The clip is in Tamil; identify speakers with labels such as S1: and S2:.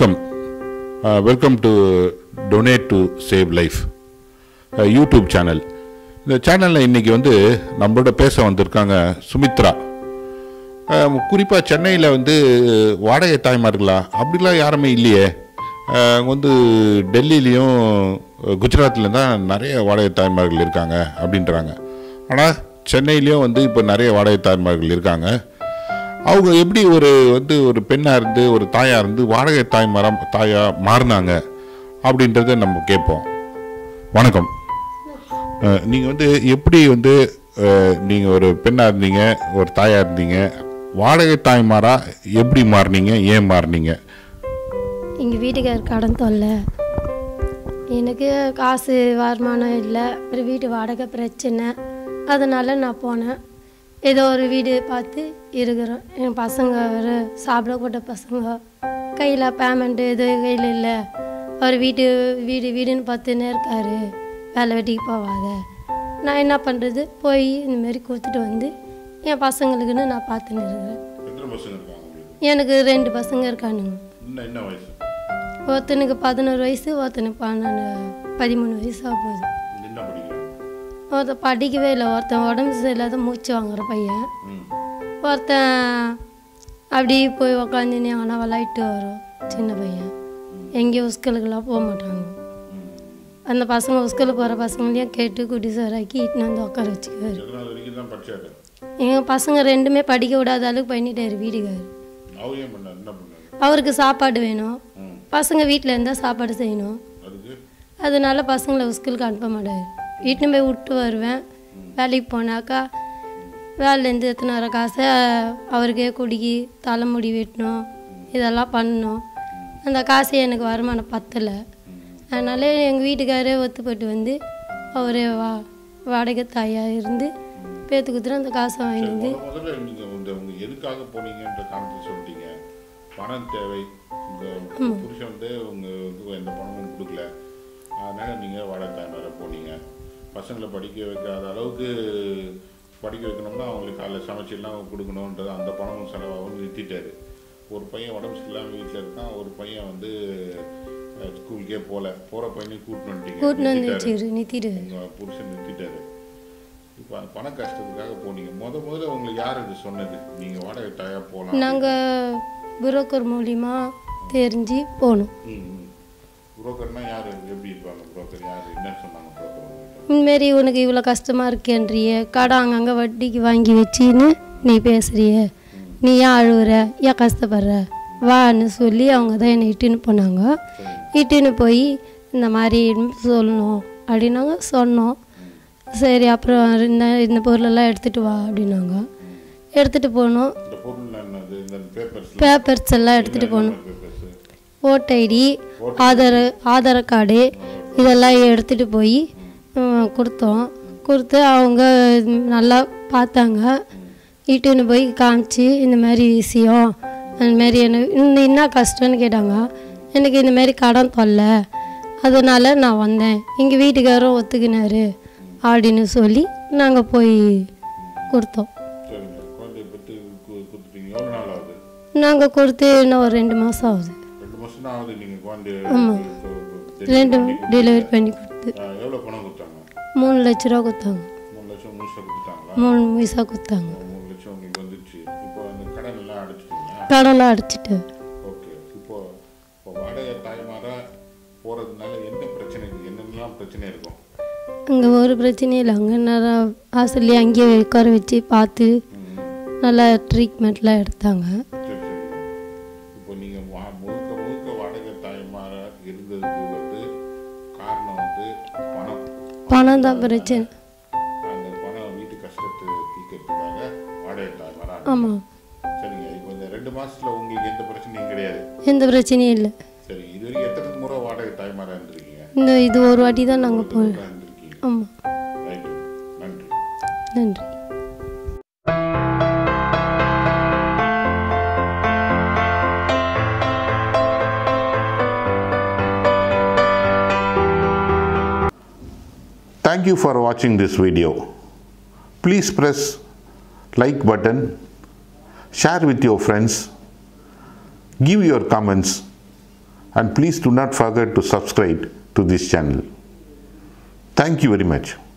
S1: வணக்கம் welcome to donate to save life YouTube channel இந்த சேனலில் இன்னைக்கு வந்து நம்மளோட பேச வந்திருக்காங்க சுமித்ரா குறிப்பாக சென்னையில் வந்து வாடகை தாய்மார்களா அப்படிலாம் யாருமே இல்லையே அஹ், அங்க வந்து டெல்லியிலையும் குஜராத்தில் தான் நிறைய வாடகை தாய்மார்கள் இருக்காங்க அப்படின்றாங்க ஆனால் சென்னையிலையும் வந்து இப்போ நிறைய வாடகை தாய்மார்கள் இருக்காங்க அவங்க எப்படி ஒரு வந்து ஒரு பெண்ணாக இருந்து ஒரு தாயாக இருந்து வாடகை தாய்மாரம் தாயாக மாறினாங்க அப்படின்றத நம்ம கேட்போம் வணக்கம் நீங்கள் வந்து எப்படி வந்து நீங்கள் ஒரு பெண்ணாக இருந்தீங்க ஒரு தாயாக இருந்தீங்க வாடகை தாய்மாரா எப்படி மாறினீங்க ஏன் மாறினீங்க
S2: எங்கள் வீட்டுக்கார் கடன் தொல்லை எனக்கு காசு வருமானம் இல்லை ஒரு வீட்டு வாடகை பிரச்சனை அதனால் நான் போனேன் ஏதோ ஒரு வீடு பார்த்து இருக்கிறோம் என் பசங்க ஒரு சாப்பிட போட்ட பசங்க கையில் பேமெண்ட்டு எதுவும் கையில் இல்லை அவர் வீட்டு வீடு வீடுன்னு பார்த்துன்னே இருக்காரு வேலை வெட்டிக்கு போவாத நான் என்ன பண்ணுறது போய் இந்தமாரி கொடுத்துட்டு வந்து என் பசங்களுக்குன்னு நான் பார்த்துன்னு இருக்கிறேன்
S1: எத்தனை பசங்க இருக்காங்க உங்களுக்கு
S2: எனக்கு ரெண்டு பசங்க இருக்கானுங்க
S1: இன்னும் என்ன வயசு
S2: ஒருத்தனுக்கு பதினோரு வயசு ஒருத்தனுக்கு பன்னெண்டு பதிமூணு வயசு ஆக போகுது
S1: என்ன படிக்கிறேன்
S2: ஒருத்தன் படிக்கவே இல்லை ஒருத்தன் உடம்பு சரியில்லாத மூச்சு வாங்குற பையன்
S1: ம்
S2: ஒருத்தன் அப்படியே போய் உக்காந்துன்னு ஆனால் விளையாட்டு வரும் சின்ன பையன் எங்கேயும் ஸ்கூலுக்கெல்லாம் போக மாட்டாங்க அந்த பசங்க ஸ்கூலுக்கு போகிற பசங்களையும் கேட்டு குட்டி சாராக்கி இட்டுன்னு வந்து உட்கார வச்சுக்குவார்
S1: எத்தனாவது வரைக்கும் தான் படிச்சாரு
S2: எங்கள் பசங்க ரெண்டுமே படிக்க விடாத அளவுக்கு பண்ணிட்டாரு வீட்டுக்கார்
S1: அவர் ஏன் பண்ணார் என்ன பண்ணார்
S2: அவருக்கு சாப்பாடு வேணும்
S1: ம்
S2: பசங்க வீட்டில் இருந்தால் சாப்பாடு செய்யணும்
S1: அதுக்கு
S2: அதனால பசங்களை ஸ்கூலுக்கு அனுப்ப மாட்டார் வீட்டுன்னு போய் விட்டு வருவேன் வேலைக்கு போனாக்கா வேலையிலேருந்து எத்தனை வர காசை அவருக்கே குடிக்கி தலைமுடி வெட்டணும் இதெல்லாம் பண்ணணும் அந்த காசு எனக்கு வருமானம் பத்தலை அதனால எங்கள் வீட்டுக்காரே ஒத்துப்பட்டு வந்து அவரே வா வாடகை தாயாக இருந்து பேத்து குத்துட்டு அந்த காசை வாங்கிட்டு வந்து
S1: முத முதல்ல நீங்க இந்த உங்க எதுக்காக போனீங்கன்ற காரணத்தை சொல்லிட்டீங்க பணம் தேவை உங்க புருஷன் வந்து உங்க வந்து எந்த பணமும் கொடுக்கல அதனால நீங்க வாடகை தாய்மார போனீங்க பசங்களை படிக்க வைக்காத அளவுக்கு படிக்க வைக்கணும்னா அவங்களுக்கு காலைல சமைச்செல்லாம் கொடுக்கணுன்றது அந்த பணமும் செலவாகும் நிறுத்திட்டாரு ஒரு பையன் உடம்பு சரியில்லாமல் வீட்டில் இருக்கான் ஒரு பையன் வந்து அஹ், ஸ்கூலுக்கே போகல போகிற பையனையும் கூட்டின்னு வந்துட்டீங்க
S2: கூட்டின்னு வந்து
S1: நிறுத்திட்டாரு.
S2: வச்சுரு நிறுத்திடு
S1: உங்க புருஷன் நிறுத்திட்டாரு இப்போ அந்த பண கஷ்டத்துக்காக போனீங்க முத முதல்ல உங்களுக்கு யார் இது சொன்னது நீங்க வாடகை தாயா போகலாம்
S2: நாங்கள் புரோக்கர் மூலிமா தெரிஞ்சு போனோம்
S1: புரோக்கர்னா யார் எப்படி இருப்பாங்க புரோக்கர் யார் என்ன சொன்னாங்க புரோக்கர் உங்ககிட்ட
S2: இந்தமாரி உனக்கு இவ்வளோ கஷ்டமாக இருக்கேன்றியே கடை அங்கங்கே வட்டிக்கு வாங்கி வச்சின்னு நீ பேசுறிய நீ ஏன் அழுவுற ஏன் கஷ்டப்படுற வான்னு சொல்லி அவங்க தான் என்னை இட்டுன்னு போனாங்க இட்டுன்னு போய் இந்த மாதிரி சொல்லணும் அப்படின்னாங்க சொன்னோம் சரி அப்புறம் இந்த இந்த பொருளெல்லாம் எடுத்துகிட்டு வா அப்படின்னாங்க எடுத்துகிட்டு போனோம்
S1: இந்த பொருள் என்னது இந்த பேப்பர்ஸ்
S2: பேப்பர்ஸ் எல்லாம் எடுத்துகிட்டு போனோம்
S1: papers
S2: voter ID Aadhaar Aadhaar card இதெல்லாம் எடுத்துகிட்டு போய் ம், கொடுத்தோம் கொடுத்து அவங்க நல்லா பார்த்தாங்க இட்டுன்னு போய் காமிச்சு இந்த மாதிரி விஷயம் அந்த மாதிரி என்ன இந்த என்ன கஷ்டம்னு கேட்டாங்க எனக்கு இந்த மாதிரி கடன் தொல்லை அதனால நான் வந்தேன் எங்கள் வீட்டுக்காரரும் ஒத்துக்கினாரு அப்படின்னு சொல்லி நாங்கள் போய் கொடுத்தோம்
S1: சரிங்க குழந்தைய பற்றி கொடுத்துட்டீங்க எவ்வளோ நாள் ஆகுது
S2: நாங்கள் கொடுத்து இன்னும் ஒரு ரெண்டு மாதம் ஆகுது
S1: ரெண்டு மாதம் தான் ஆகுது நீங்கள் குழந்தைய
S2: ரெண்டு டெலிவரி பண்ணி கொடுத்து
S1: எவ்வளோ பணம் கொடுத்தாங்க
S2: மூணு லட்ச ரூபா கொடுத்தாங்க
S1: மூணு லட்சம் முழுசாக கொடுத்தாங்களா
S2: மூணு பைசா கொடுத்தாங்க
S1: மூணு லட்சம் உங்களுக்கு வந்துடுச்சு இப்போ அந்த கடன் எல்லாம் அடைச்சிட்டீங்களா
S2: கடன்லாம் அடிச்சிட்டு
S1: ஓகே இப்போ இப்போ வாடகை தாய்மாரா போகிறதுனால என்ன பிரச்சனை இருக்குது என்னென்னலாம் பிரச்சனை இருக்கும்
S2: அங்கே ஒரு பிரச்சனையும் இல்லை அங்கே நல்லா ஹாஸ்டல்லே அங்கேயே உட்கார வச்சு பார்த்து நல்லா ட்ரீட்மெண்ட்லாம் எடுத்தாங்க
S1: சரி சரி இப்போ நீங்கள் வா முழுக்க முழுக்க வாடகை தாய்மாரா இருந்ததுக்கு வந்து காரணம் வந்து பணம்
S2: பணம் தான் பிரச்சனை
S1: அந்த பணம் வீட்டு கஷ்டத்தை தீர்க்கறதுக்காக வாடகை தாய்மாரா
S2: ஆமாம்
S1: சரிங்க இப்போ இந்த ரெண்டு மாசத்துல உங்களுக்கு எந்த பிரச்சனையும் கிடையாது
S2: எந்த பிரச்சனையும் இல்லை
S1: சரி இது வரைக்கும் எத்தனை முறை வாடகை தாய்மாரா இருந்திருக்கீங்க
S2: இந்த இது ஒரு வாட்டி தான் நாங்கள் போனோம்
S1: இருந்திருக்கீங்க
S2: ஆமாம்
S1: ரைட்டு நன்றி
S2: நன்றி
S1: Thank you for watching this video. Please press like button, share with your friends, give your comments and please do not forget to subscribe to this channel. Thank you very much.